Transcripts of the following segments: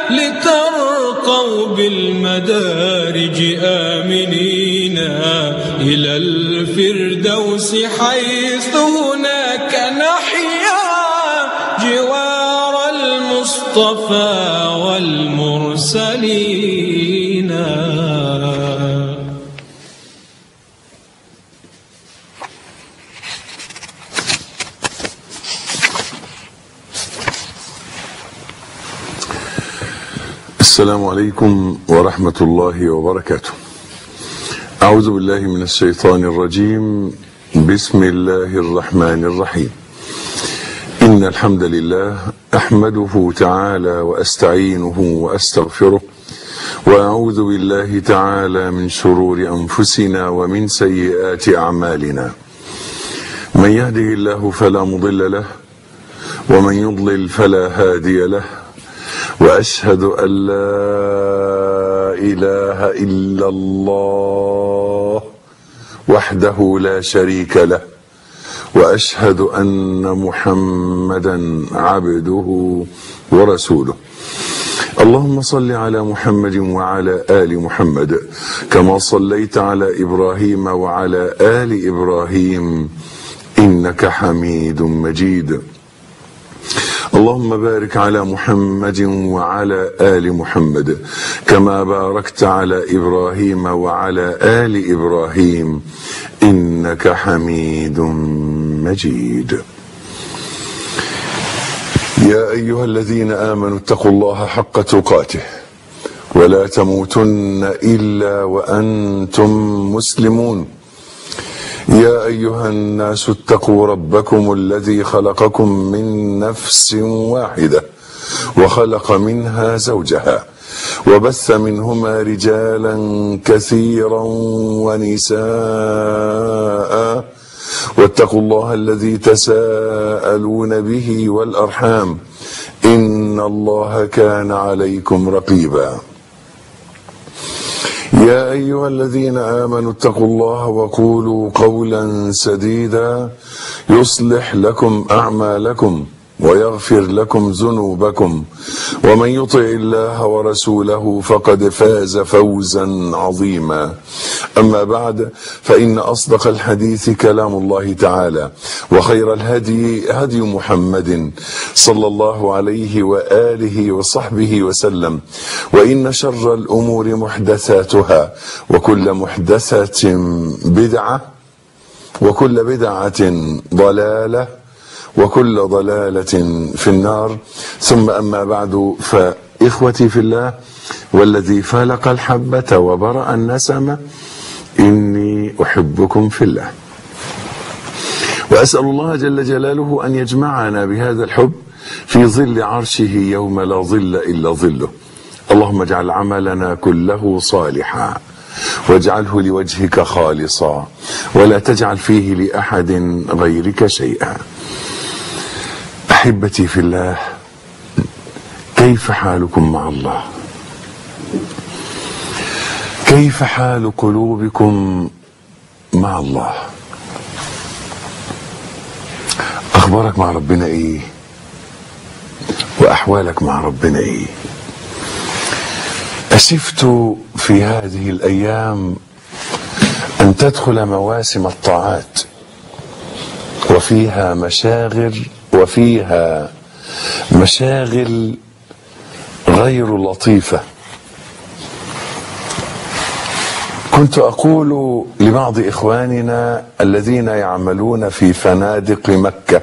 لترقوا بالمدارج آمنين إلى الفردوس حيث هناك نحيا جوار المصطفى والمرسلين السلام عليكم ورحمة الله وبركاته. أعوذ بالله من الشيطان الرجيم. بسم الله الرحمن الرحيم. إن الحمد لله أحمده تعالى وأستعينه وأستغفره وأعوذ بالله تعالى من شرور أنفسنا ومن سيئات أعمالنا. من يهده الله فلا مضل له ومن يضلل فلا هادي له. واشهد ان لا اله الا الله وحده لا شريك له واشهد ان محمدا عبده ورسوله اللهم صل على محمد وعلى ال محمد كما صليت على ابراهيم وعلى ال ابراهيم انك حميد مجيد اللهم بارك على محمد وعلى ال محمد كما باركت على ابراهيم وعلى ال ابراهيم انك حميد مجيد يا ايها الذين امنوا اتقوا الله حق تقاته ولا تموتن الا وانتم مسلمون يا ايها الناس اتقوا ربكم الذي خلقكم من نفس واحده وخلق منها زوجها وبث منهما رجالا كثيرا ونساء واتقوا الله الذي تساءلون به والارحام ان الله كان عليكم رقيبا يا ايها الذين امنوا اتقوا الله وقولوا قولا سديدا يصلح لكم اعمالكم ويغفر لكم ذنوبكم ومن يطع الله ورسوله فقد فاز فوزا عظيما اما بعد فان اصدق الحديث كلام الله تعالى وخير الهدي هدي محمد صلى الله عليه واله وصحبه وسلم وان شر الامور محدثاتها وكل محدثه بدعه وكل بدعه ضلاله وكل ضلالة في النار ثم أما بعد فإخوتي في الله والذي فلق الحبة وبرأ النسمة إني أحبكم في الله وأسأل الله جل جلاله أن يجمعنا بهذا الحب في ظل عرشه يوم لا ظل إلا ظله اللهم اجعل عملنا كله صالحا واجعله لوجهك خالصا ولا تجعل فيه لأحد غيرك شيئا احبتي في الله كيف حالكم مع الله كيف حال قلوبكم مع الله اخبارك مع ربنا ايه واحوالك مع ربنا ايه اسفت في هذه الايام ان تدخل مواسم الطاعات وفيها مشاغل وفيها مشاغل غير لطيفه كنت اقول لبعض اخواننا الذين يعملون في فنادق مكه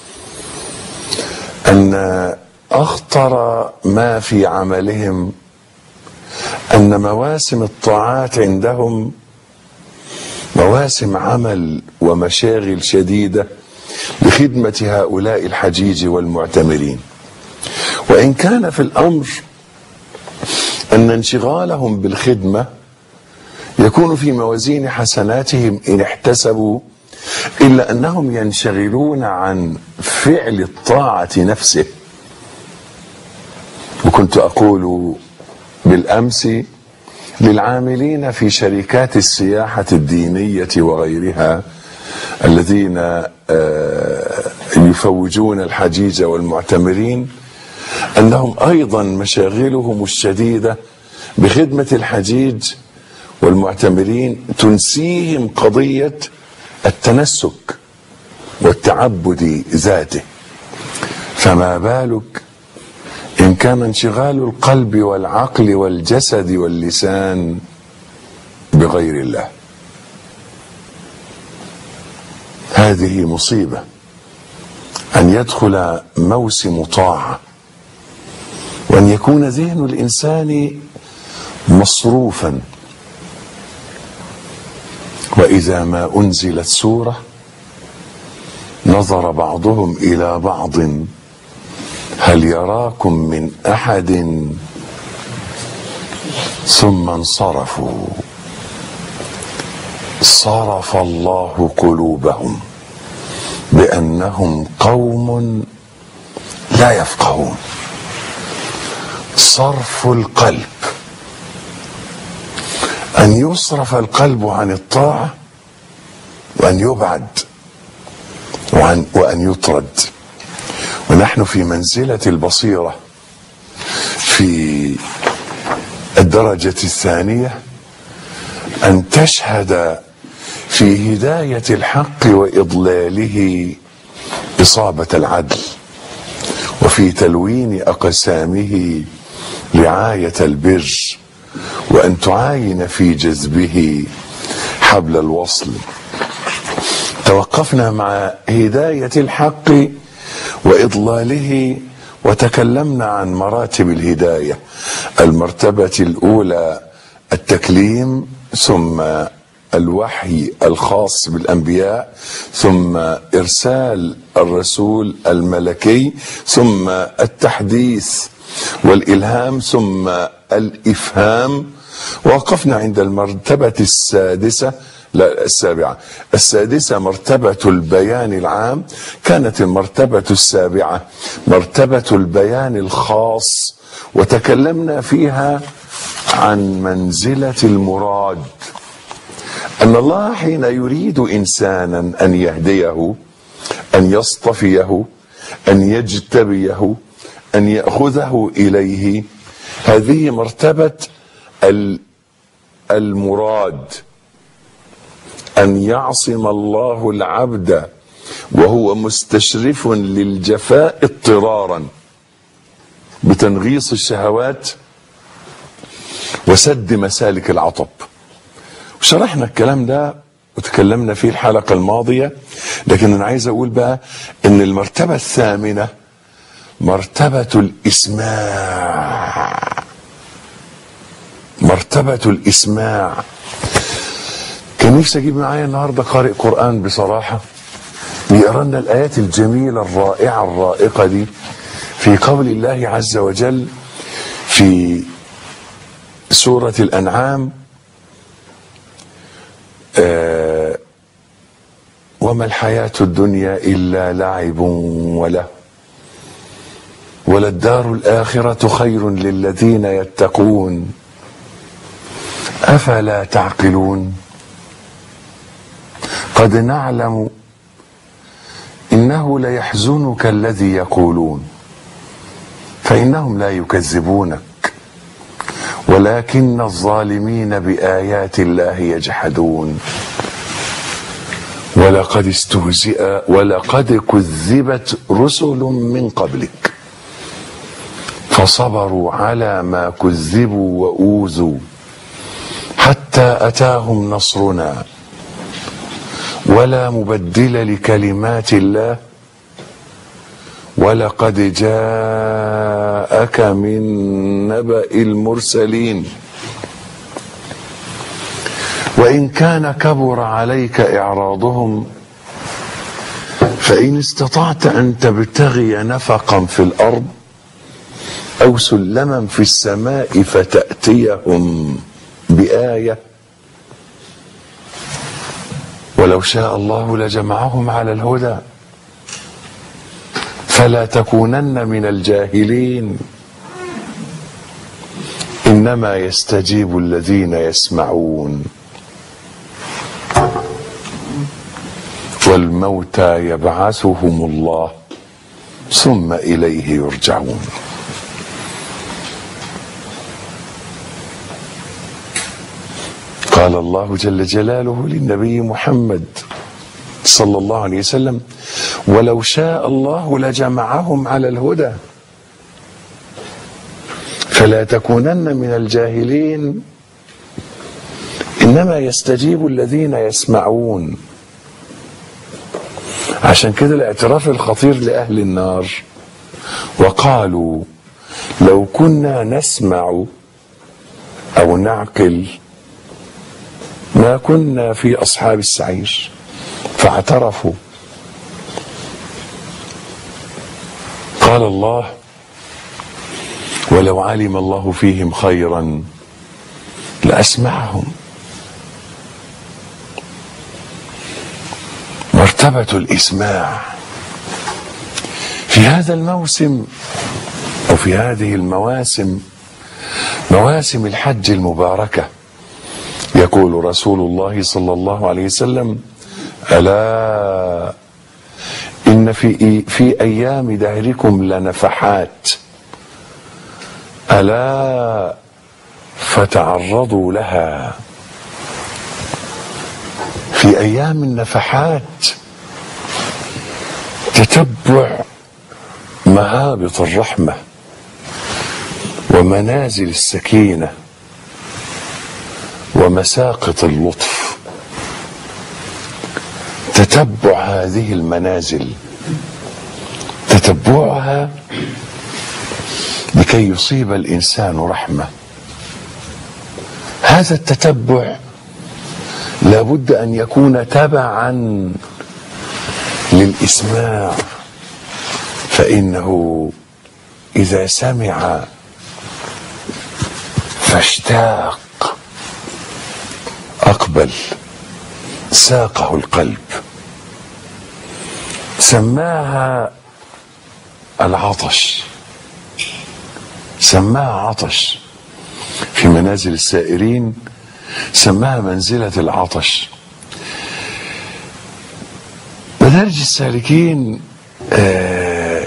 ان اخطر ما في عملهم ان مواسم الطاعات عندهم مواسم عمل ومشاغل شديده لخدمه هؤلاء الحجيج والمعتمرين وان كان في الامر ان انشغالهم بالخدمه يكون في موازين حسناتهم ان احتسبوا الا انهم ينشغلون عن فعل الطاعه نفسه وكنت اقول بالامس للعاملين في شركات السياحه الدينيه وغيرها الذين يفوجون الحجيج والمعتمرين أنهم أيضا مشاغلهم الشديدة بخدمة الحجيج والمعتمرين تنسيهم قضية التنسك والتعبد ذاته فما بالك إن كان انشغال القلب والعقل والجسد واللسان بغير الله هذه مصيبة أن يدخل موسم طاعة وأن يكون ذهن الإنسان مصروفا وإذا ما أنزلت سورة نظر بعضهم إلى بعض هل يراكم من أحد ثم انصرفوا صرف الله قلوبهم بأنهم قوم لا يفقهون صرف القلب أن يصرف القلب عن الطاعة وأن يبعد وأن, وأن يطرد ونحن في منزلة البصيرة في الدرجة الثانية أن تشهد في هداية الحق وإضلاله إصابة العدل وفي تلوين أقسامه رعاية البر وأن تعاين في جذبه حبل الوصل توقفنا مع هداية الحق وإضلاله وتكلمنا عن مراتب الهداية المرتبة الأولى التكليم ثم الوحي الخاص بالانبياء ثم ارسال الرسول الملكي ثم التحديث والالهام ثم الافهام وقفنا عند المرتبه السادسه لا السابعه السادسه مرتبه البيان العام كانت المرتبه السابعه مرتبه البيان الخاص وتكلمنا فيها عن منزله المراد أن الله حين يريد إنسانا أن يهديه أن يصطفيه أن يجتبيه أن يأخذه إليه هذه مرتبة المراد أن يعصم الله العبد وهو مستشرف للجفاء اضطرارا بتنغيص الشهوات وسد مسالك العطب شرحنا الكلام ده وتكلمنا فيه الحلقة الماضية لكن أنا عايز أقول بقى إن المرتبة الثامنة مرتبة الإسماع مرتبة الإسماع كان نفسي أجيب معايا النهاردة قارئ قرآن بصراحة يقرا لنا الآيات الجميلة الرائعة الرائقة دي في قول الله عز وجل في سورة الأنعام آه وما الحياة الدنيا إلا لعب وله وللدار الآخرة خير للذين يتقون أفلا تعقلون قد نعلم إنه ليحزنك الذي يقولون فإنهم لا يكذبونك ولكن الظالمين بآيات الله يجحدون ولقد استهزئ ولقد كذبت رسل من قبلك فصبروا على ما كذبوا وأوذوا حتى أتاهم نصرنا ولا مبدل لكلمات الله ولقد جاءك من نبأ المرسلين وإن كان كبر عليك إعراضهم فإن استطعت أن تبتغي نفقا في الأرض أو سلما في السماء فتأتيهم بآية ولو شاء الله لجمعهم على الهدى فلا تكونن من الجاهلين انما يستجيب الذين يسمعون والموتى يبعثهم الله ثم اليه يرجعون قال الله جل جلاله للنبي محمد صلى الله عليه وسلم ولو شاء الله لجمعهم على الهدى فلا تكونن من الجاهلين انما يستجيب الذين يسمعون عشان كده الاعتراف الخطير لاهل النار وقالوا لو كنا نسمع او نعقل ما كنا في اصحاب السعير فاعترفوا قال الله ولو علم الله فيهم خيرا لاسمعهم مرتبه الاسماع في هذا الموسم او في هذه المواسم مواسم الحج المباركه يقول رسول الله صلى الله عليه وسلم الا ان في في ايام دهركم لنفحات الا فتعرضوا لها في ايام النفحات تتبع مهابط الرحمه ومنازل السكينه ومساقط اللطف تتبع هذه المنازل تتبعها لكي يصيب الانسان رحمه هذا التتبع لابد ان يكون تبعا للاسماع فانه اذا سمع فاشتاق اقبل ساقه القلب سماها العطش سماها عطش في منازل السائرين سماها منزلة العطش مدارج السالكين آه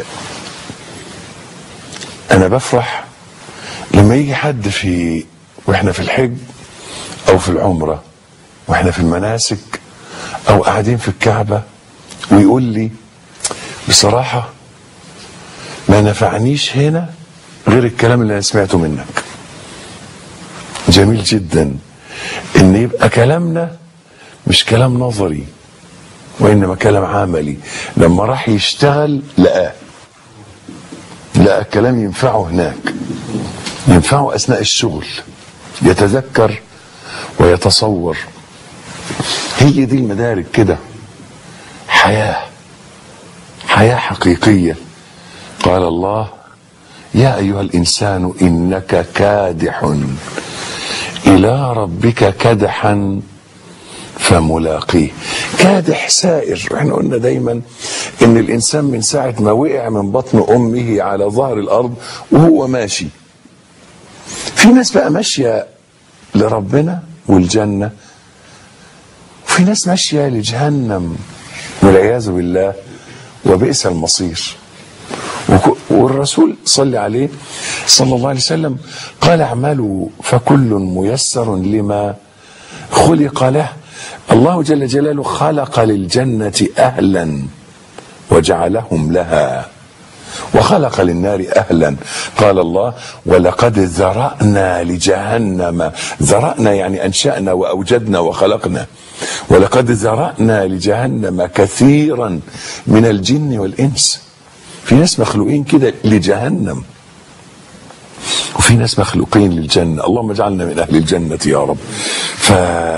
أنا بفرح لما يجي حد في وإحنا في الحج أو في العمرة وإحنا في المناسك أو قاعدين في الكعبة ويقول لي بصراحة ما نفعنيش هنا غير الكلام اللي أنا سمعته منك جميل جدا ان يبقى كلامنا مش كلام نظري وانما كلام عملي لما راح يشتغل لقاه لقى الكلام ينفعه هناك ينفعه اثناء الشغل يتذكر ويتصور هي دي المدارك كده حياه حياه حقيقيه قال الله يا ايها الانسان انك كادح الى ربك كدحا فملاقيه كادح سائر احنا قلنا دايما ان الانسان من ساعه ما وقع من بطن امه على ظهر الارض وهو ماشي في ناس بقى ماشيه لربنا والجنه وفي ناس ماشيه لجهنم والعياذ بالله وبئس المصير والرسول صلى عليه صلى الله عليه وسلم قال اعملوا فكل ميسر لما خلق له الله جل جلاله خلق للجنة أهلا وجعلهم لها وخلق للنار أهلا قال الله ولقد ذرأنا لجهنم ذرأنا يعني أنشأنا وأوجدنا وخلقنا ولقد ذرأنا لجهنم كثيرا من الجن والإنس في ناس مخلوقين كده لجهنم وفي ناس مخلوقين للجنة اللهم اجعلنا من أهل الجنة يا رب ف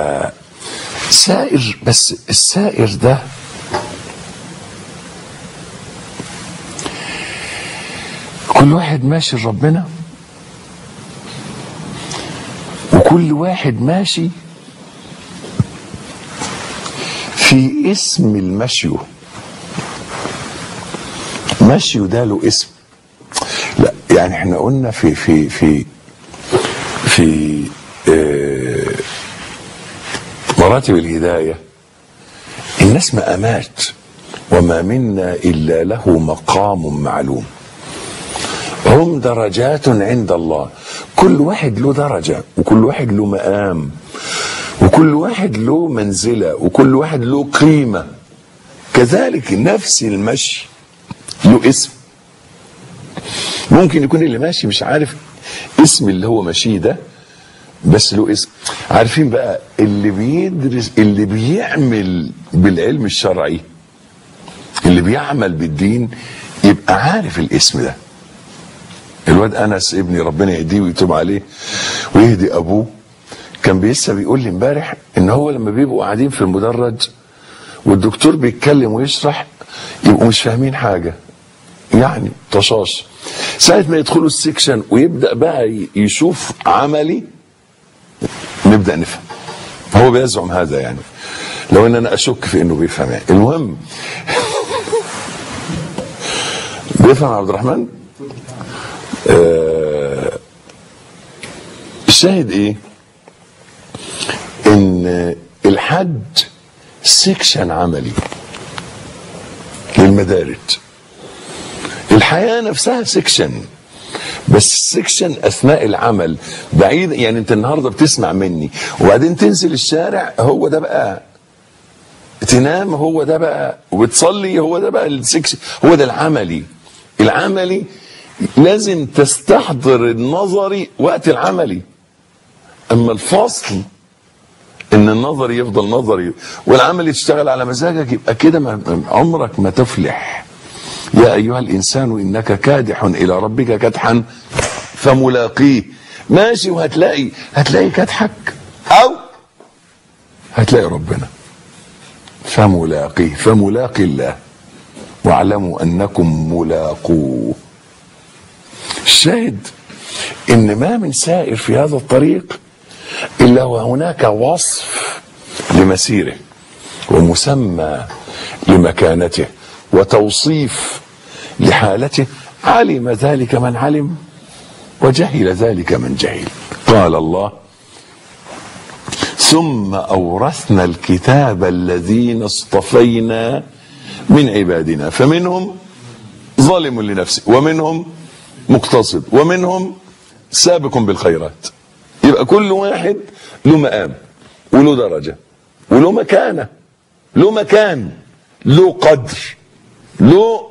سائر بس السائر ده كل واحد ماشي لربنا وكل واحد ماشي في اسم المشي مشي ده له اسم لا يعني احنا قلنا في في في في اه مراتب الهدايه الناس مقامات وما منا الا له مقام معلوم هم درجات عند الله كل واحد له درجه وكل واحد له مقام وكل واحد له منزلة وكل واحد له قيمة كذلك نفس المشي له اسم ممكن يكون اللي ماشي مش عارف اسم اللي هو ماشيه ده بس له اسم عارفين بقى اللي بيدرس اللي بيعمل بالعلم الشرعي اللي بيعمل بالدين يبقى عارف الاسم ده الواد انس ابني ربنا يهديه ويتوب عليه ويهدي ابوه كان لسه بيقول لي امبارح ان هو لما بيبقوا قاعدين في المدرج والدكتور بيتكلم ويشرح يبقوا مش فاهمين حاجه يعني طشاش ساعة ما يدخلوا السكشن ويبدأ بقى ي- يشوف عملي نبدأ نفهم هو بيزعم هذا يعني لو ان انا اشك في انه بيفهم يعني المهم بيفهم عبد الرحمن آه الشاهد ايه ان الحج سكشن عملي للمدارج الحياة نفسها سكشن بس السكشن اثناء العمل بعيد يعني انت النهارده بتسمع مني وبعدين تنزل الشارع هو ده بقى تنام هو ده بقى وبتصلي هو ده بقى السكشن هو ده العملي العملي لازم تستحضر النظري وقت العملي اما الفصل ان النظري يفضل نظري والعمل يشتغل على مزاجك يبقى كده ما- عمرك ما تفلح يا ايها الانسان انك كادح الى ربك كدحا فملاقيه ماشي وهتلاقي هتلاقي كدحك او هتلاقي ربنا فملاقيه فملاقي الله واعلموا انكم ملاقوه الشاهد ان ما من سائر في هذا الطريق الا وهناك وصف لمسيره ومسمى لمكانته وتوصيف لحالته علم ذلك من علم وجهل ذلك من جهل قال الله ثم اورثنا الكتاب الذين اصطفينا من عبادنا فمنهم ظالم لنفسه ومنهم مقتصد ومنهم سابق بالخيرات يبقى كل واحد له مقام وله درجه وله مكانه له مكان له قدر له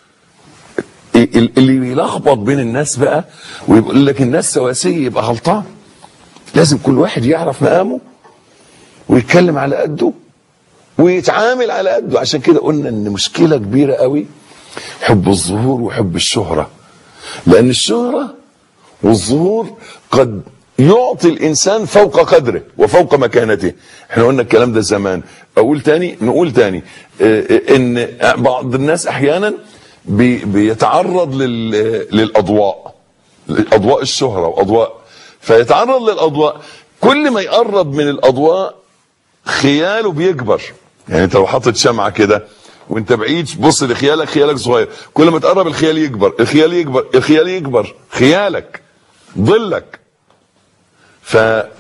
اللي بيلخبط بين الناس بقى ويقول لك الناس سواسيه يبقى غلطان لازم كل واحد يعرف مقامه ويتكلم على قده ويتعامل على قده عشان كده قلنا ان مشكله كبيره قوي حب الظهور وحب الشهره لان الشهره والظهور قد يعطي الانسان فوق قدره وفوق مكانته احنا قلنا الكلام ده زمان اقول تاني نقول تاني اه، اه، ان بعض الناس احيانا بي- بيتعرض لل- للاضواء اضواء الشهره واضواء فيتعرض للاضواء كل ما يقرب من الاضواء خياله بيكبر يعني انت لو حاطط شمعه كده وانت بعيد بص لخيالك خيالك صغير كل ما تقرب الخيال يكبر الخيال يكبر الخيال يكبر خيالك ظلك ف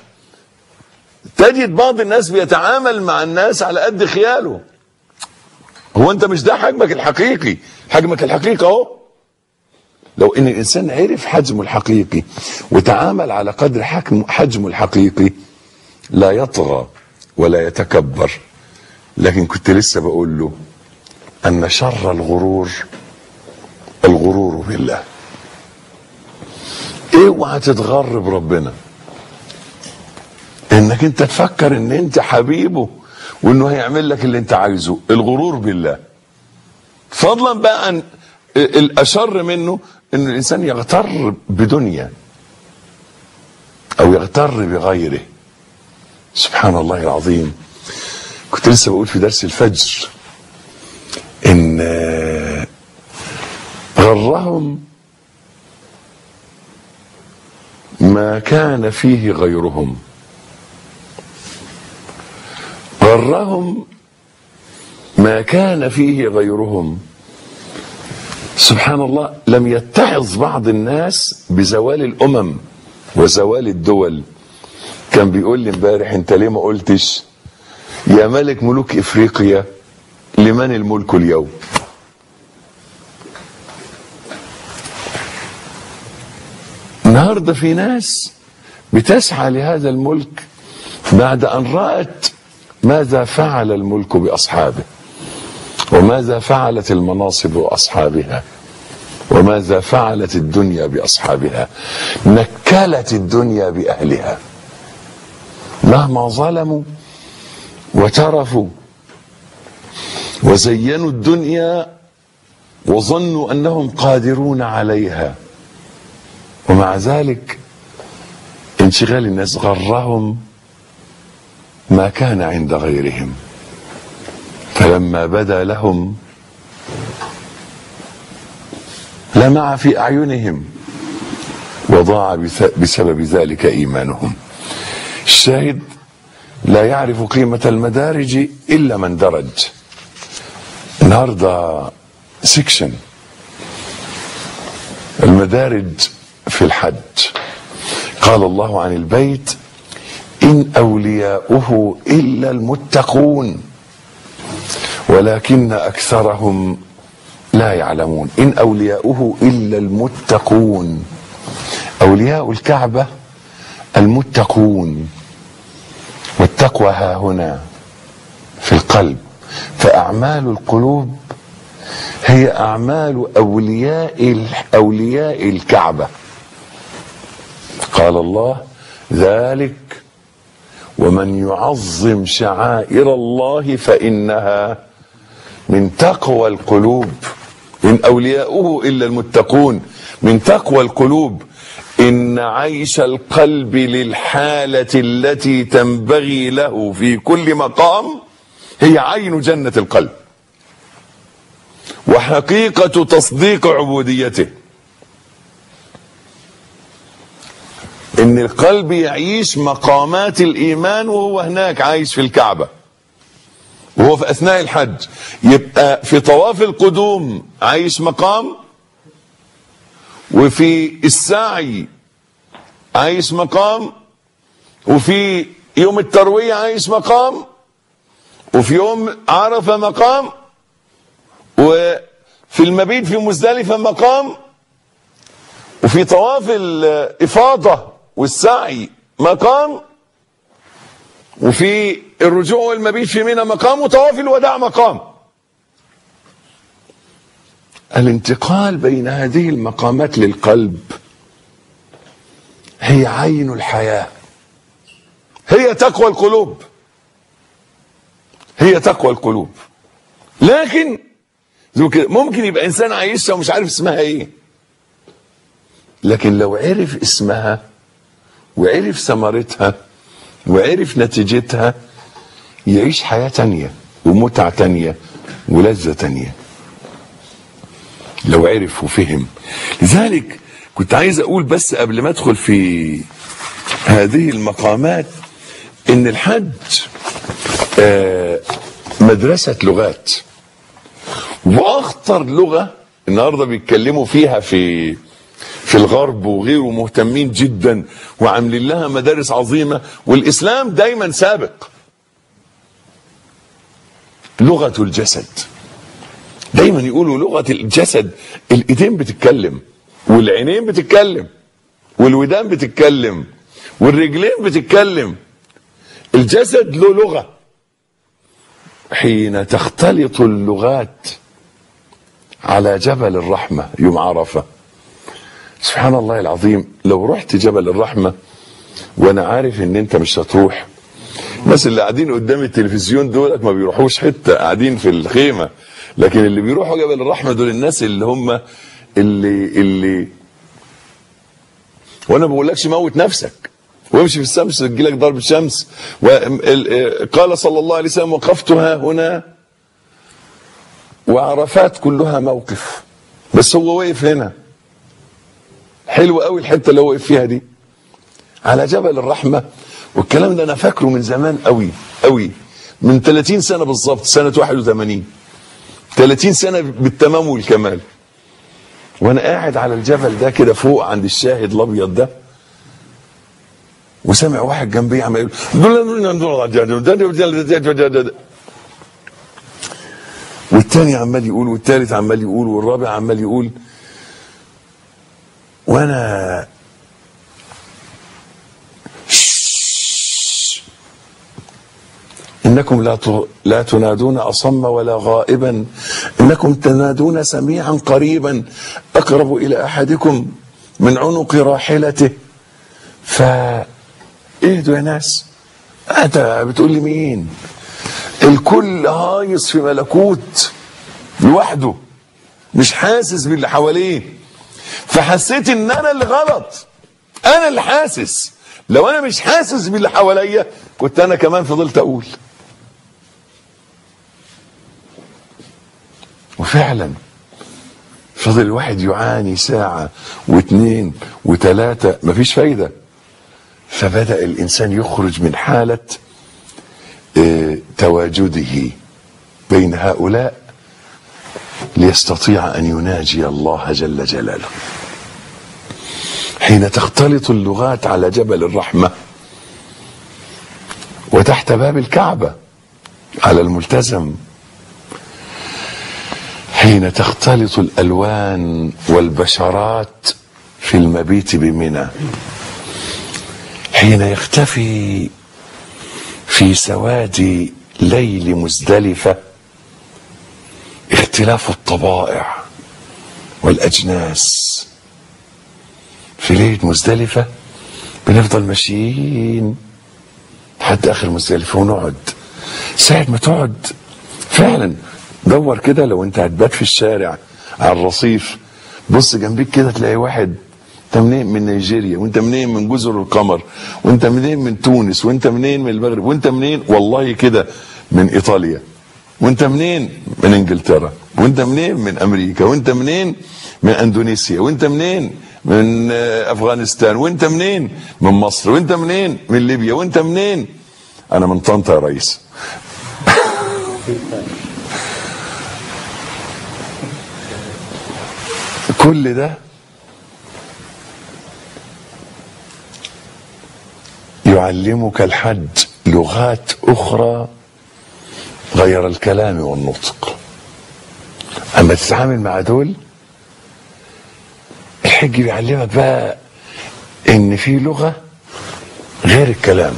تجد بعض الناس بيتعامل مع الناس على قد خياله هو انت مش ده حجمك الحقيقي حجمك الحقيقي اهو لو ان الانسان عرف حجمه الحقيقي وتعامل على قدر حجم حجمه الحقيقي لا يطغى ولا يتكبر لكن كنت لسه بقول له ان شر الغرور الغرور بالله اوعى تتغر بربنا انك انت تفكر ان انت حبيبه وانه هيعمل لك اللي انت عايزه الغرور بالله فضلا بقى عن الاشر منه ان الانسان يغتر بدنيا او يغتر بغيره سبحان الله العظيم كنت لسه بقول في درس الفجر ان آه، غرهم ما كان فيه غيرهم غرهم ما كان فيه غيرهم سبحان الله لم يتعظ بعض الناس بزوال الامم وزوال الدول كان بيقول لي امبارح انت ليه ما قلتش يا ملك ملوك افريقيا لمن الملك اليوم النهارده في ناس بتسعى لهذا الملك بعد أن رأت ماذا فعل الملك بأصحابه وماذا فعلت المناصب بأصحابها وماذا فعلت الدنيا بأصحابها نكلت الدنيا بأهلها مهما ظلموا وترفوا وزينوا الدنيا وظنوا انهم قادرون عليها ومع ذلك انشغال الناس غرهم ما كان عند غيرهم فلما بدا لهم لمع في اعينهم وضاع بسبب ذلك ايمانهم الشاهد لا يعرف قيمه المدارج الا من درج النهارده سكشن المدارج في الحج قال الله عن البيت ان اولياؤه الا المتقون ولكن اكثرهم لا يعلمون ان اولياؤه الا المتقون اولياء الكعبه المتقون والتقوى ها هنا في القلب فاعمال القلوب هي اعمال اولياء اولياء الكعبه قال الله ذلك ومن يعظم شعائر الله فانها من تقوى القلوب ان اولياؤه الا المتقون من تقوى القلوب ان عيش القلب للحاله التي تنبغي له في كل مقام هي عين جنه القلب وحقيقه تصديق عبوديته ان القلب يعيش مقامات الايمان وهو هناك عايش في الكعبه وهو في اثناء الحج يبقى في طواف القدوم عايش مقام وفي السعي عايش مقام وفي يوم التروية عايش مقام وفي يوم عرفة مقام وفي المبيت في مزدلفة مقام وفي طواف الإفاضة والسعي مقام وفي الرجوع والمبيت في منى مقام وطواف الوداع مقام الانتقال بين هذه المقامات للقلب هي عين الحياة هي تقوى القلوب هي تقوى القلوب لكن ممكن يبقى انسان عايشها ومش عارف اسمها ايه لكن لو عرف اسمها وعرف ثمرتها وعرف نتيجتها يعيش حياة تانية ومتعة تانية ولذة تانية لو عرف وفهم لذلك كنت عايز اقول بس قبل ما ادخل في هذه المقامات ان الحج آه مدرسة لغات واخطر لغة النهاردة بيتكلموا فيها في في الغرب وغيره مهتمين جدا وعاملين لها مدارس عظيمة والإسلام دايما سابق لغة الجسد دايما يقولوا لغة الجسد الإيدين بتتكلم والعينين بتتكلم والودان بتتكلم والرجلين بتتكلم الجسد له لغة حين تختلط اللغات على جبل الرحمة يوم عرفه سبحان الله العظيم لو رحت جبل الرحمة وانا عارف ان انت مش هتروح الناس اللي قاعدين قدام التلفزيون دولت ما بيروحوش حتة قاعدين في الخيمة لكن اللي بيروحوا جبل الرحمة دول الناس اللي هم اللي اللي وانا ما بقولكش موت نفسك وامشي في الشمس تجيلك ضرب شمس قال صلى الله عليه وسلم وقفتها هنا وعرفات كلها موقف بس هو وقف هنا حلو قوي الحته اللي هو وقف فيها دي على جبل الرحمه والكلام ده انا فاكره من زمان قوي قوي من 30 سنه بالظبط سنه 81 30 سنه بالتمام والكمال وانا قاعد على الجبل ده كده فوق عند الشاهد الابيض ده وسامع واحد جنبي عمال يقول والتاني عمال يقول والتالت عمال يقول والرابع عمال يقول وانا إنكم لا ت- لا تنادون أصم ولا غائبا إنكم تنادون سميعا قريبا أقرب إلى أحدكم من عنق راحلته فاهدوا يا ناس أنت بتقول لي مين الكل هايص في ملكوت لوحده مش حاسس باللي حواليه فحسيت ان انا اللي غلط انا اللي حاسس لو انا مش حاسس باللي حواليا كنت انا كمان فضلت اقول وفعلا فضل الواحد يعاني ساعة واثنين وثلاثة مفيش فايدة فبدأ الإنسان يخرج من حالة آه، تواجده بين هؤلاء ليستطيع أن يناجي الله جل جلاله حين تختلط اللغات على جبل الرحمة وتحت باب الكعبة على الملتزم حين تختلط الألوان والبشرات في المبيت بمنى حين يختفي في سواد ليل مزدلفة اختلاف الطبائع والأجناس في ليلة مزدلفة بنفضل ماشيين لحد آخر مزدلفة ونقعد ساعة ما تقعد فعلا دور كده لو انت هتبات في الشارع على الرصيف بص جنبيك كده تلاقي واحد انت منين من نيجيريا وانت منين من جزر القمر وانت منين من تونس وانت منين من المغرب وانت منين والله كده من ايطاليا وانت منين من انجلترا وانت منين من امريكا وانت منين من اندونيسيا وانت منين من آه، افغانستان وانت منين من مصر وانت منين من ليبيا وانت منين انا من طنطا يا ريس كل ده يعلمك الحج لغات اخرى غير الكلام والنطق اما تتعامل مع دول الحج بيعلمك بقى ان في لغه غير الكلام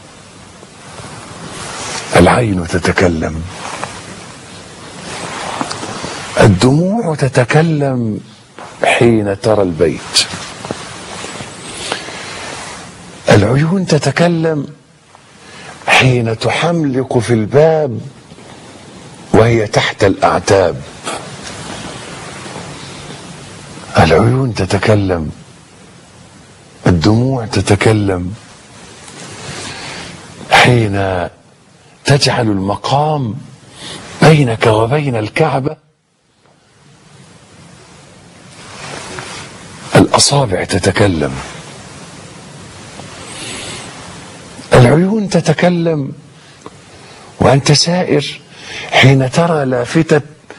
العين تتكلم الدموع تتكلم حين ترى البيت العيون تتكلم حين تحملق في الباب وهي تحت الاعتاب العيون تتكلم الدموع تتكلم حين تجعل المقام بينك وبين الكعبه الاصابع تتكلم العيون تتكلم وانت سائر حين ترى لافته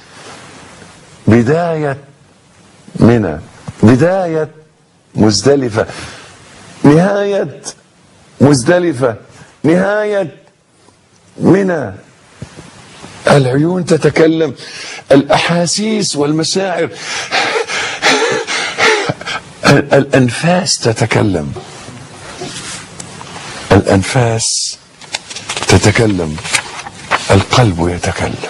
بدايه منى بدايه مزدلفه نهايه مزدلفه نهايه منى العيون تتكلم الاحاسيس والمشاعر ال- الانفاس تتكلم الانفاس تتكلم القلب يتكلم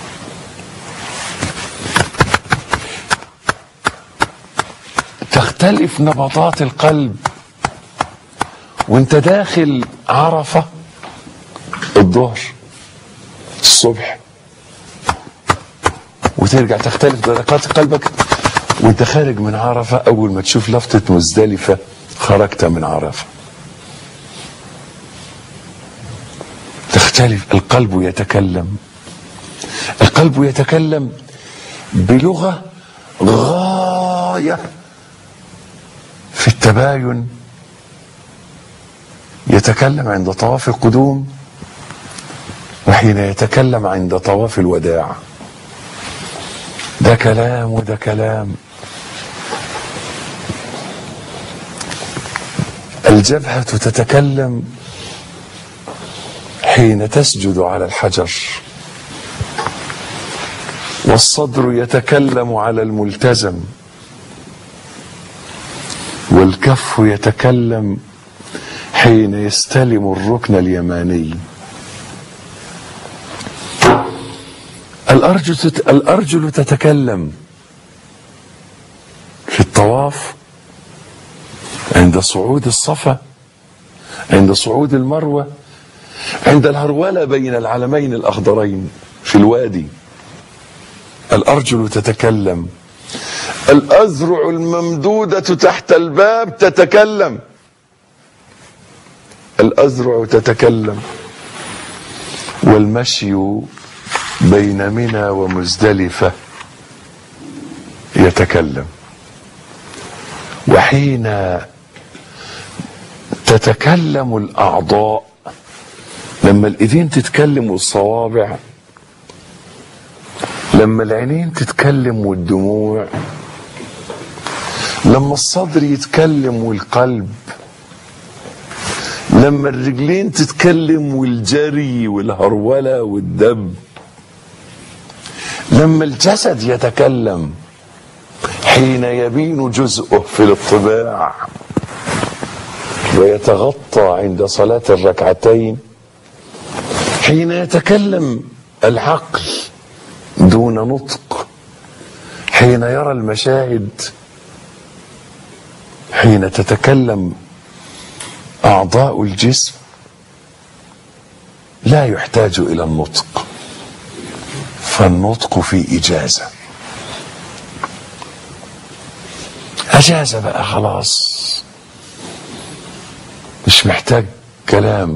تختلف نبضات القلب وانت داخل عرفه الظهر الصبح وترجع تختلف دقات قلبك وانت خارج من عرفه اول ما تشوف لفته مزدلفه خرجت من عرفه تختلف القلب يتكلم القلب يتكلم بلغه غايه في التباين يتكلم عند طواف القدوم وحين يتكلم عند طواف الوداع ده كلام وده كلام الجبهة تتكلم حين تسجد على الحجر والصدر يتكلم على الملتزم والكف يتكلم حين يستلم الركن اليماني الأرجل تت... الأرجل تتكلم في الطواف عند صعود الصفا عند صعود المروة عند الهرولة بين العلمين الأخضرين في الوادي الأرجل تتكلم الأذرع الممدودة تحت الباب تتكلم الأذرع تتكلم والمشي بين منى ومزدلفة يتكلم وحين تتكلم الأعضاء لما الإيدين تتكلم والصوابع لما العينين تتكلم والدموع لما الصدر يتكلم والقلب لما الرجلين تتكلم والجري والهرولة والدب لما الجسد يتكلم حين يبين جزءه في الاطباع ويتغطى عند صلاة الركعتين حين يتكلم العقل دون نطق حين يرى المشاهد حين تتكلم اعضاء الجسم لا يحتاج الى النطق فالنطق في اجازه اجازه بقى خلاص مش محتاج كلام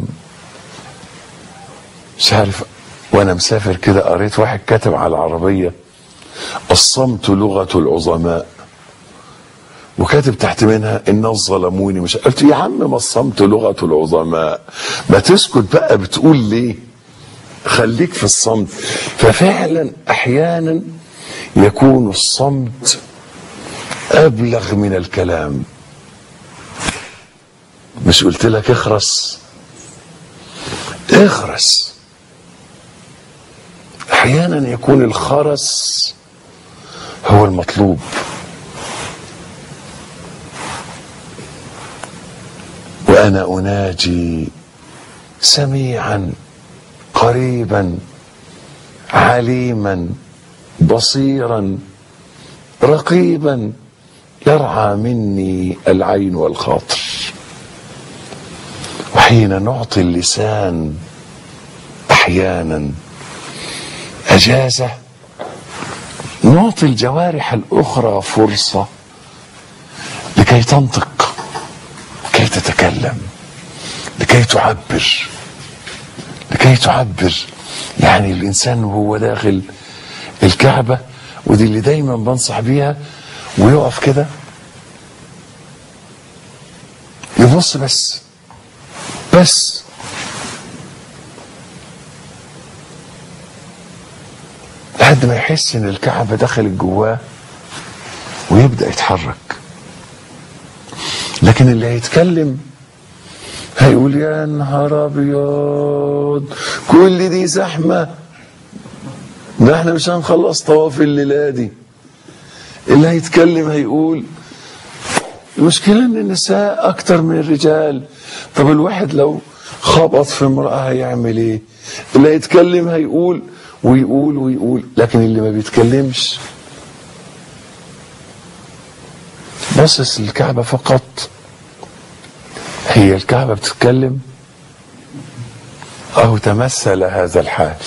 مش عارف وانا مسافر كده قريت واحد كاتب على العربيه الصمت لغه العظماء وكاتب تحت منها الناس ظلموني مش قلت يا عم ما الصمت لغه العظماء ما تسكت بقى بتقول ليه خليك في الصمت ففعلا احيانا يكون الصمت ابلغ من الكلام مش قلت لك اخرس اخرس احيانا يكون الخرس هو المطلوب وانا اناجي سميعا قريبا عليما بصيرا رقيبا يرعى مني العين والخاطر وحين نعطي اللسان احيانا اجازه نعطي الجوارح الاخرى فرصه لكي تنطق لكي تتكلم لكي تعبر لكي تعبر يعني الانسان وهو داخل الكعبه ودي اللي دايما بنصح بيها ويقف كده يبص بس بس لحد ما يحس ان الكعبه دخلت جواه ويبدا يتحرك لكن اللي هيتكلم هيقول يا نهار ابيض كل دي زحمه ده احنا مش هنخلص طواف الليله دي اللي هيتكلم هيقول المشكلة ان النساء اكتر من الرجال طب الواحد لو خبط في امرأة هيعمل ايه اللي هيتكلم هيقول ويقول ويقول لكن اللي ما بيتكلمش باصص للكعبة فقط هي الكعبة بتتكلم أو تمثل هذا الحال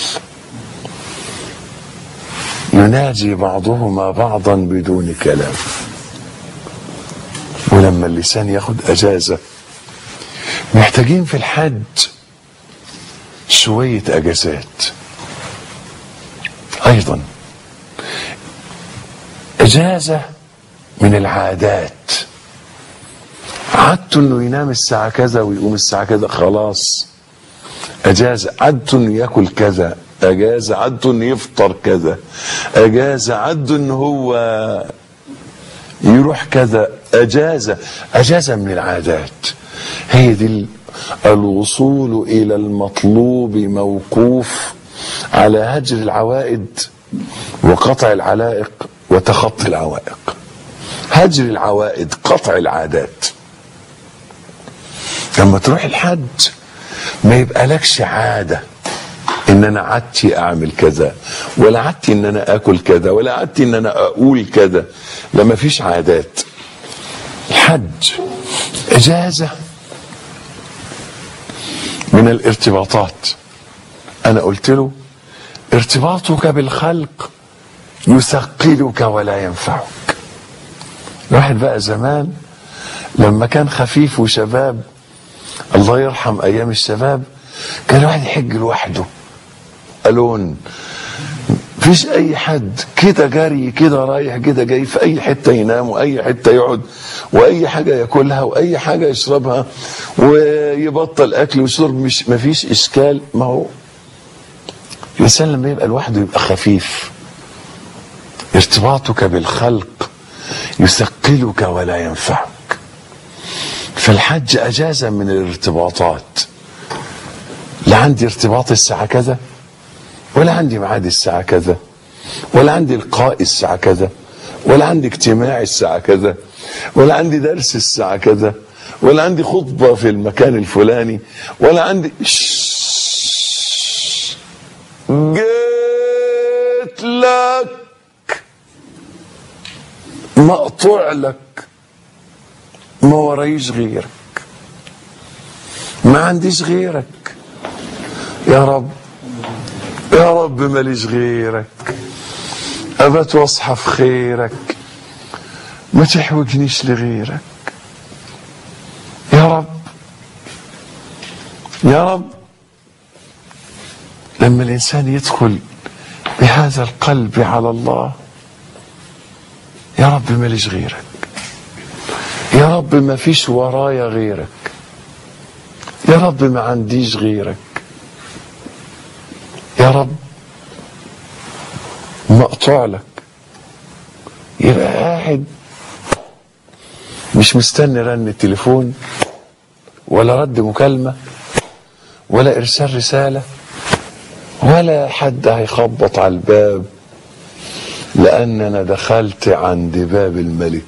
يناجي بعضهما بعضا بدون كلام ولما اللسان ياخد اجازه محتاجين في الحج شويه اجازات ايضا اجازه من العادات عادته انه ينام الساعه كذا ويقوم الساعه كذا خلاص اجازه عادته انه ياكل كذا اجازه عادته انه يفطر كذا اجازه عادته انه هو يروح كذا اجازه اجازه من العادات هي دي ال- الوصول الى المطلوب موقوف على هجر العوائد وقطع العلائق وتخطي العوائق هجر العوائد قطع العادات لما تروح الحج ما يبقى لكش عاده ان انا عادتي اعمل كذا ولا عادتي ان انا اكل كذا ولا عادتي ان انا اقول كذا لما فيش عادات الحج اجازه من الارتباطات انا قلت له ارتباطك بالخلق يثقلك ولا ينفعك الواحد بقى زمان لما كان خفيف وشباب الله يرحم ايام الشباب كان الواحد يحج لوحده الون مفيش اي حد كده جري كده رايح كده جاي في اي حته ينام واي حته يقعد واي حاجه ياكلها واي حاجه يشربها ويبطل اكل وشرب مش مفيش اشكال ما هو الانسان لما يبقى لوحده يبقى خفيف ارتباطك بالخلق يثقلك ولا ينفعك فالحج اجازه من الارتباطات لا عندي ارتباط الساعه كذا ولا عندي ميعاد الساعه كذا ولا عندي لقاء الساعه كذا ولا عندي اجتماع الساعه كذا ولا عندي درس الساعه كذا ولا عندي خطبه في المكان الفلاني ولا عندي شش. جيت لك مقطوع لك ما ورايش غيرك ما عنديش غيرك يا رب يا رب ماليش غيرك أبت واصحى في خيرك ما تحوجنيش لغيرك يا رب يا رب لما الإنسان يدخل بهذا القلب على الله يا رب ماليش غيرك يا رب ما فيش ورايا غيرك يا رب ما عنديش غيرك يا رب مقطوع لك يبقى قاعد مش مستني رن التليفون ولا رد مكالمة ولا إرسال رسالة ولا حد هيخبط على الباب لأن أنا دخلت عند باب الملك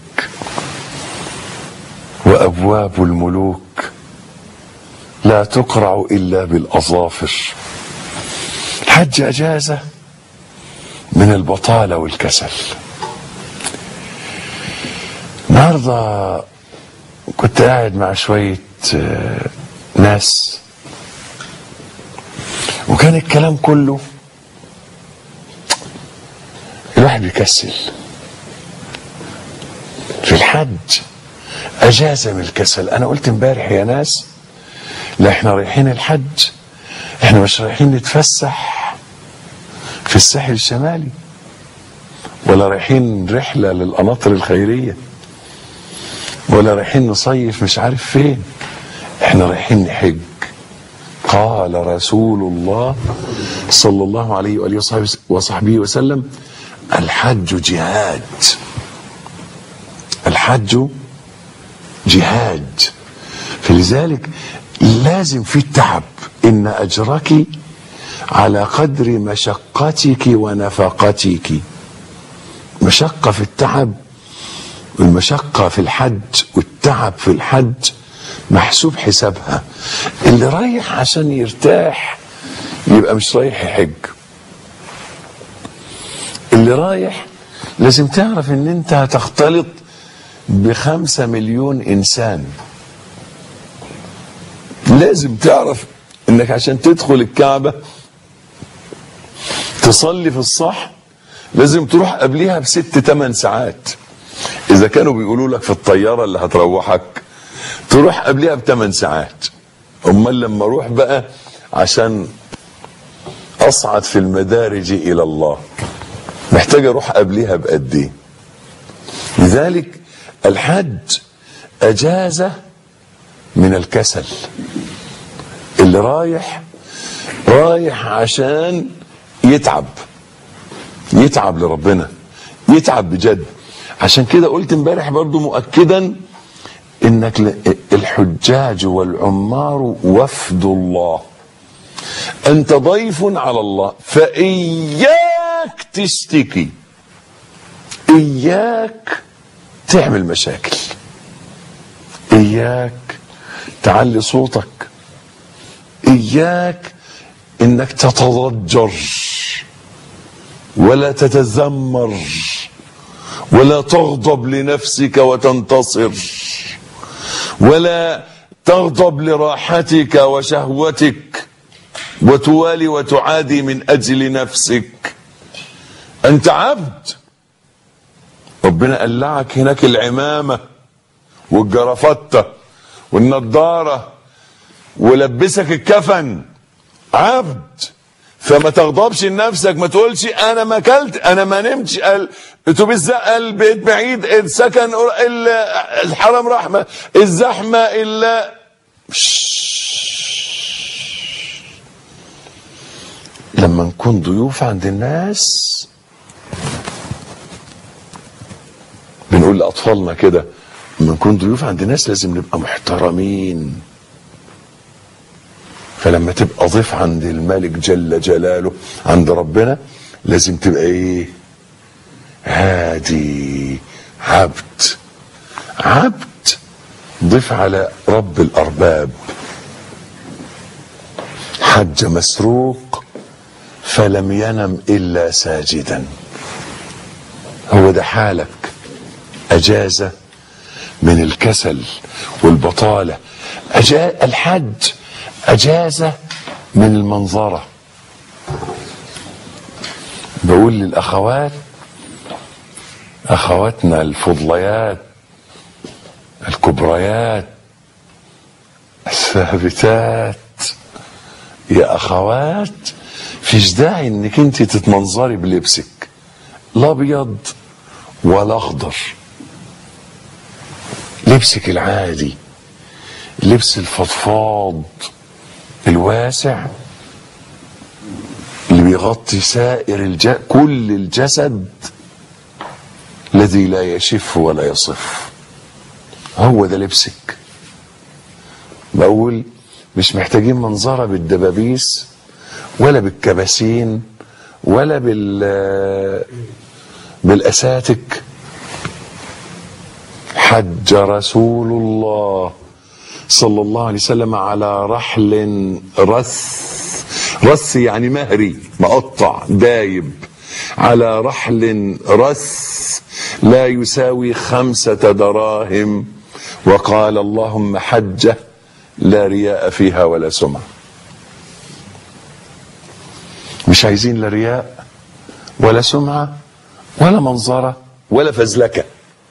وأبواب الملوك لا تقرع إلا بالأظافر الحج أجازة من البطالة والكسل النهاردة كنت قاعد مع شوية آه، ناس وكان الكلام كله الواحد بيكسل في الحج أجازة من الكسل أنا قلت امبارح يا ناس لا احنا رايحين الحج احنا مش رايحين نتفسح في الساحل الشمالي ولا رايحين رحلة للقناطر الخيرية ولا رايحين نصيف مش عارف فين احنا رايحين نحج قال رسول الله صلى الله عليه وآله وصحبه, وصحبه وسلم الحج جهاد الحج جهاد فلذلك لازم في التعب ان اجرك على قدر مشقتك ونفقتك مشقه في التعب والمشقه في الحج والتعب في الحج محسوب حسابها اللي رايح عشان يرتاح يبقى مش رايح يحج اللي رايح لازم تعرف ان انت هتختلط بخمسة مليون انسان لازم تعرف انك عشان تدخل الكعبة تصلي في الصح لازم تروح قبليها بست تمن ساعات اذا كانوا بيقولوا لك في الطيارة اللي هتروحك تروح قبليها بثمان ساعات امال لما اروح بقى عشان اصعد في المدارج الى الله محتاج اروح قبليها بقد ايه لذلك الحج اجازه من الكسل اللي رايح رايح عشان يتعب يتعب لربنا يتعب بجد عشان كده قلت امبارح برضو مؤكدا انك ل- الحجاج والعمار وفد الله انت ضيف على الله فاياك تشتكي اياك تعمل مشاكل اياك تعلي صوتك اياك انك تتضجر ولا تتذمر ولا تغضب لنفسك وتنتصر ولا تغضب لراحتك وشهوتك وتوالي وتعادي من اجل نفسك انت عبد ربنا قلعك هناك العمامه والجرافته والنضاره ولبسك الكفن عبد فما تغضبش لنفسك ما تقولش انا ما اكلت انا ما نمتش الاتوبيس زق البيت بعيد السكن ال- الحرم رحمه الزحمه الا لما نكون ضيوف عند الناس بنقول لاطفالنا كده لما نكون ضيوف عند الناس لازم نبقى محترمين فلما تبقى ضيف عند الملك جل جلاله عند ربنا لازم تبقى ايه هادي عبد عبد ضيف على رب الارباب حج مسروق فلم ينم الا ساجدا هو ده حالك اجازه من الكسل والبطاله أجا الحج اجازه من المنظره بقول للاخوات اخواتنا الفضليات الكبريات الثابتات يا اخوات فيش داعي انك انت تتمنظري بلبسك لا ابيض ولا اخضر لبسك العادي لبس الفضفاض الواسع اللي بيغطي سائر الج... كل الجسد الذي لا يشف ولا يصف هو ده لبسك بقول مش محتاجين منظرة بالدبابيس ولا بالكباسين ولا بال بالأساتك حج رسول الله صلى الله عليه وسلم على رحل رث رث يعني مهري مقطع دايب على رحل رث لا يساوي خمسة دراهم وقال اللهم حجه لا رياء فيها ولا سمعة مش عايزين لا رياء ولا سمعة ولا منظرة ولا فزلكة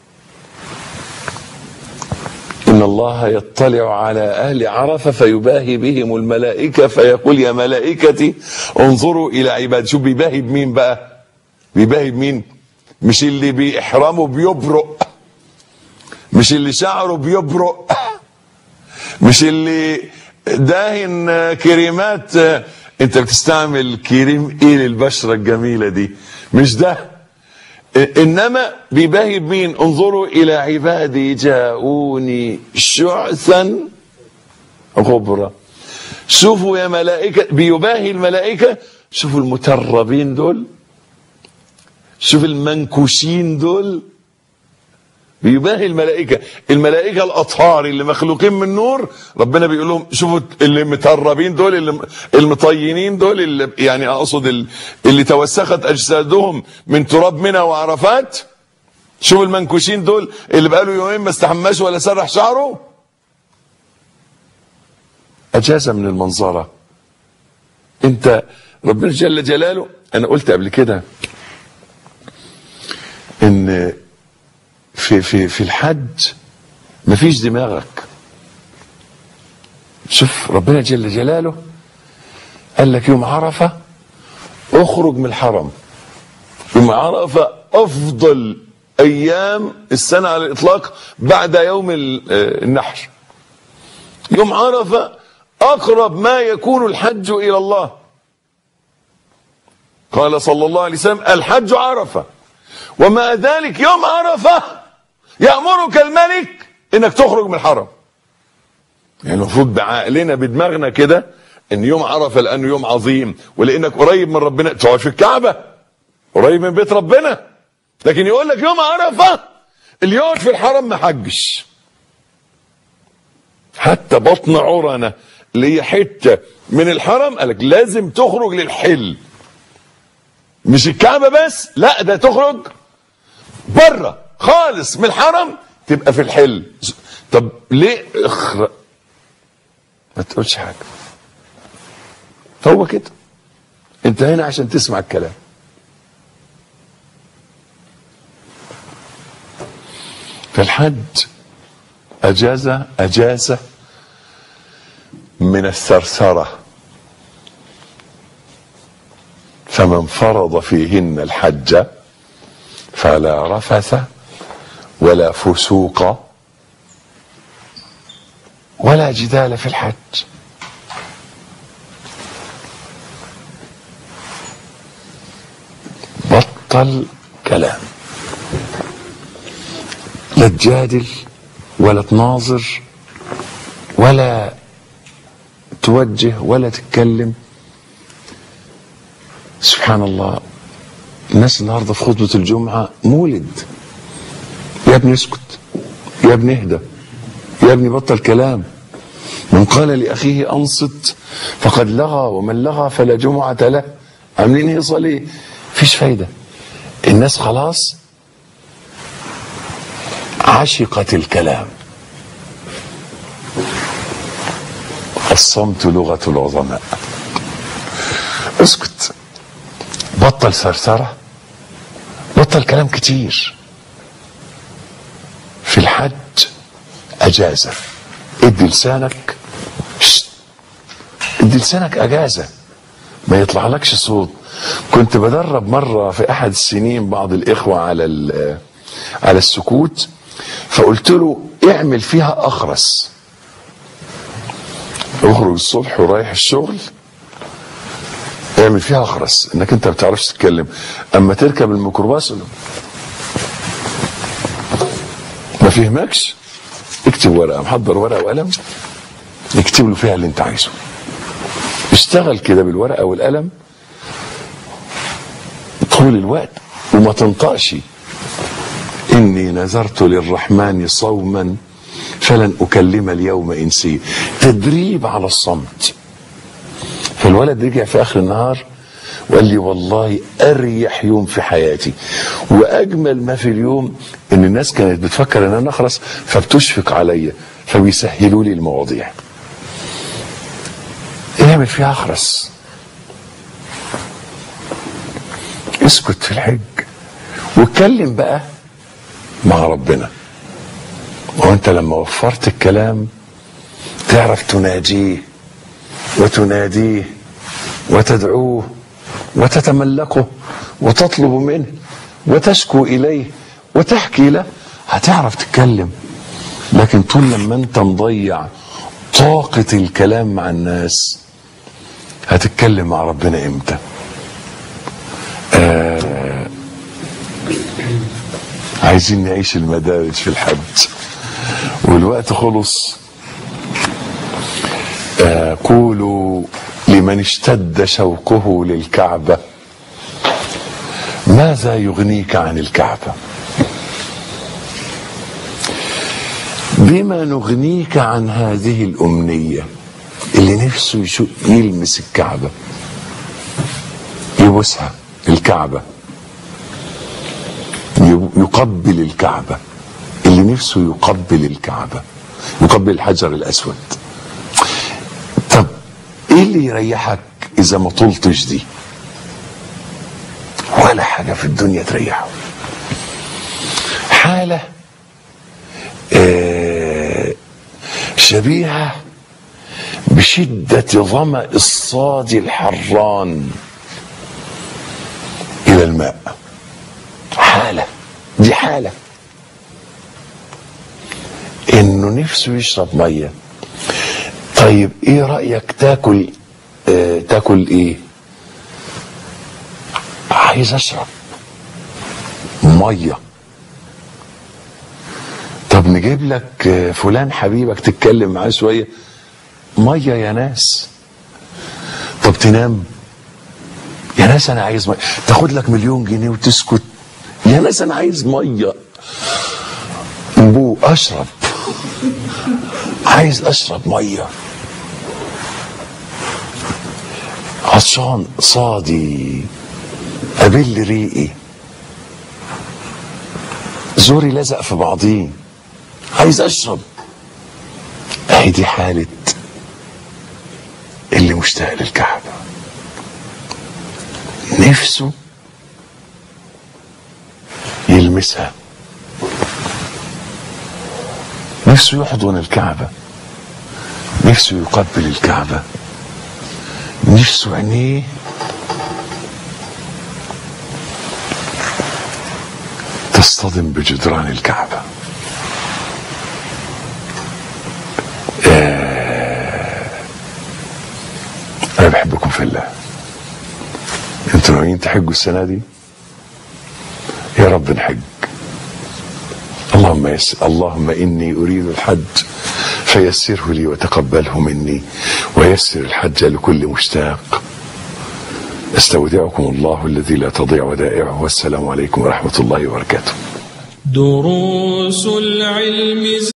إن الله يطلع على أهل عرفة فيباهي بهم الملائكة فيقول يا ملائكتي انظروا إلى عباد شوف بيباهي بمين بقى بيباهي بمين مش اللي بإحرامه بيبرق مش اللي شعره بيبرق مش اللي داهن كريمات انت بتستعمل كريم ايه للبشرة الجميلة دي مش ده انما بيباهي بمين انظروا الى عبادي جاءوني شعثا غبرا شوفوا يا ملائكة بيباهي الملائكة شوفوا المتربين دول شوف المنكوشين دول بيباهي الملائكة الملائكة الأطهار اللي مخلوقين من نور ربنا بيقول لهم شوفوا اللي متربين دول اللي المطينين دول اللي يعني أقصد اللي توسخت أجسادهم من تراب منى وعرفات شوف المنكوشين دول اللي بقاله يومين ما استحماش ولا سرح شعره أجازة من المنظرة أنت ربنا جل جلاله أنا قلت قبل كده إن في في في الحج مفيش دماغك شوف ربنا جل جلاله قال لك يوم عرفه اخرج من الحرم يوم عرفه افضل ايام السنه على الاطلاق بعد يوم النحر يوم عرفه اقرب ما يكون الحج الى الله قال صلى الله عليه وسلم الحج عرفه ومع ذلك يوم عرفة يأمرك الملك انك تخرج من الحرم يعني المفروض بعقلنا بدماغنا كده ان يوم عرفة لانه يوم عظيم ولانك قريب من ربنا تقعد في الكعبة قريب من بيت ربنا لكن يقول لك يوم عرفة اللي يقعد في الحرم ما حجش حتى بطن عرنة اللي هي حته من الحرم قال لك لازم تخرج للحل مش الكعبه بس لا ده تخرج بره خالص من الحرم تبقى في الحل طب ليه اخر ما تقولش حاجه هو كده انت هنا عشان تسمع الكلام فالحج أجاز أجاز من الثرثرة فمن فرض فيهن الحج فلا رفث ولا فسوق ولا جدال في الحج بطل كلام لا تجادل ولا تناظر ولا توجه ولا تتكلم سبحان الله الناس النهارده في خطبه الجمعه مولد يا ابني اسكت يا ابني اهدى يا ابني بطل كلام من قال لاخيه انصت فقد لغى ومن لغى فلا جمعه له عاملين هيصه ليه؟ مفيش فايده الناس خلاص عشقت الكلام الصمت لغة العظماء اسكت بطل ثرثرة بطل كلام كتير في الحج أجازة ادي لسانك شت. ادي لسانك أجازة ما يطلع لكش صوت كنت بدرب مرة في أحد السنين بعض الإخوة على ال- على السكوت فقلت له اعمل فيها أخرس اخرج الصبح ورايح الشغل اعمل فيها اخرس انك انت ما بتعرفش تتكلم اما تركب الميكروباص ما فهمكش اكتب ورقه محضر ورقه وقلم اكتب له فيها اللي انت عايزه اشتغل كده بالورقه والقلم طول الوقت وما تنطقش اني نذرت للرحمن صوما فلن اكلم اليوم انسيا تدريب على الصمت فالولد رجع في اخر النهار وقال لي والله اريح يوم في حياتي واجمل ما في اليوم ان الناس كانت بتفكر ان انا اخرس فبتشفق عليا فبيسهلوا لي المواضيع اعمل فيها اخرس اسكت في الحج واتكلم بقى مع ربنا وانت لما وفرت الكلام تعرف تناجيه وتناديه وتدعوه وتتملقه وتطلب منه وتشكو اليه وتحكي له هتعرف تتكلم لكن طول لما انت مضيع طاقة الكلام مع الناس هتتكلم مع ربنا امتى آه عايزين نعيش المدارج في الحج والوقت خلص آه قولوا لمن اشتد شوقه للكعبة ماذا يغنيك عن الكعبة بما نغنيك عن هذه الأمنية اللي نفسه يشو يلمس الكعبة يبوسها الكعبة يقبل الكعبة اللي نفسه يقبل الكعبة يقبل الحجر الأسود طب ايه اللي يريحك اذا ما طلتش دي ولا حاجة في الدنيا تريحه حالة آه شبيهة بشدة ظمأ الصاد الحران إلى الماء حالة دي حالة إنه نفسه يشرب مية طيب إيه رأيك تاكل آه تاكل إيه؟ عايز أشرب مية طب نجيب لك آه، فلان حبيبك تتكلم معاه شوية مية يا ناس طب تنام يا ناس انا عايز ميه تاخد لك مليون جنيه وتسكت يا ناس انا عايز ميه بو اشرب عايز اشرب ميه عطشان صادي أبل ريقي زوري لزق في بعضيه عايز أشرب أهي دي حالة اللي مشتاق للكعبة نفسه يلمسها نفسه يحضن الكعبة نفسه يقبل الكعبة نفسه عينيه تصطدم بجدران الكعبة آه. أنا بحبكم في الله أنتوا ناويين تحجوا السنة دي يا رب نحج اللهم يس... اللهم إني أريد الحج فيسره لي وتقبله مني ويسر الحج لكل مشتاق استودعكم الله الذي لا تضيع ودائعه والسلام عليكم ورحمة الله وبركاته دروس العلم